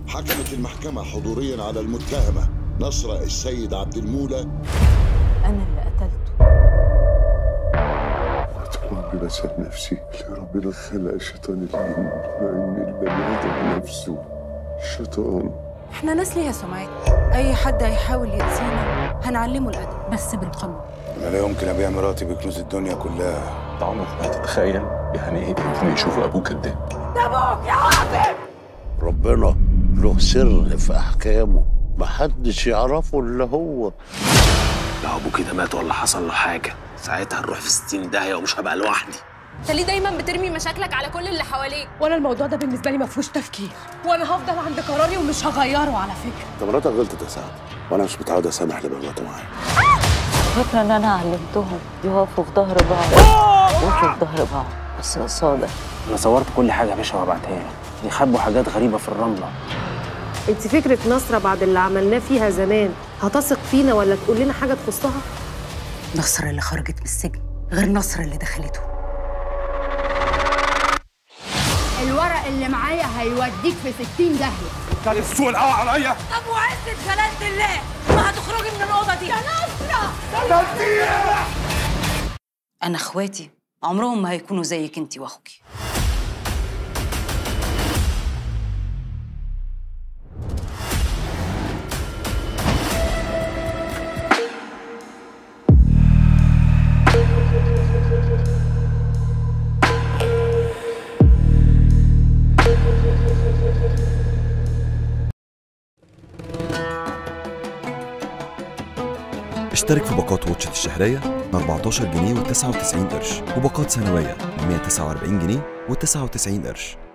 حكمت المحكمة حضوريا على المتهمة نصر السيد عبد المولى أنا اللي قتلته ربنا بسأل نفسي ليه ربنا خلق الشيطان الجن مع ان البني ادم نفسه شيطان احنا ناس ليها سمعت أي حد هيحاول يأذينا هنعلمه الأدب بس بالقانون انا لا يمكن ابيع مراتي بكنوز الدنيا كلها انت عمرك ما هتتخيل يعني ايه ابني يشوف ابوه كداب ربنا له سر في احكامه محدش يعرفه الا هو لو ابوه كده مات ولا حصل له حاجه ساعتها نروح في 60 داهيه ومش هبقى لوحدي انت ليه دايما بترمي مشاكلك على كل اللي حواليك وأنا الموضوع ده بالنسبة لي ما فيهوش تفكير وأنا هفضل عند قراري ومش هغيره على فكرة ده مراتك غلطت يا سعد وانا مش متعود اسامح اللي بيغلطوا معايا فاكرة إن أنا علمتهم يقفوا في ظهر بعض يقفوا في ظهر بعض بس قصادك انا صورت كل حاجه يا باشا وهبعتها لك بيخبوا حاجات غريبه في الرمله انت فكرة نصرة بعد اللي عملناه فيها زمان هتثق فينا ولا تقول لنا حاجة تخصها؟ نصر اللي خرجت من السجن غير نصر اللي دخلته الورق اللي معايا هيوديك في 60 داهيه كان السوق القوي عليا طب وعزة جلالة الله ما هتخرجي من الأوضة دي يا نصرة أنا إخواتي عمرهم ما هيكونوا زيك أنت وأخوكي اشترك في باقات واتشت الشهرية من 14 جنيه و99 قرش وباقات سنوية من 149 جنيه و99 قرش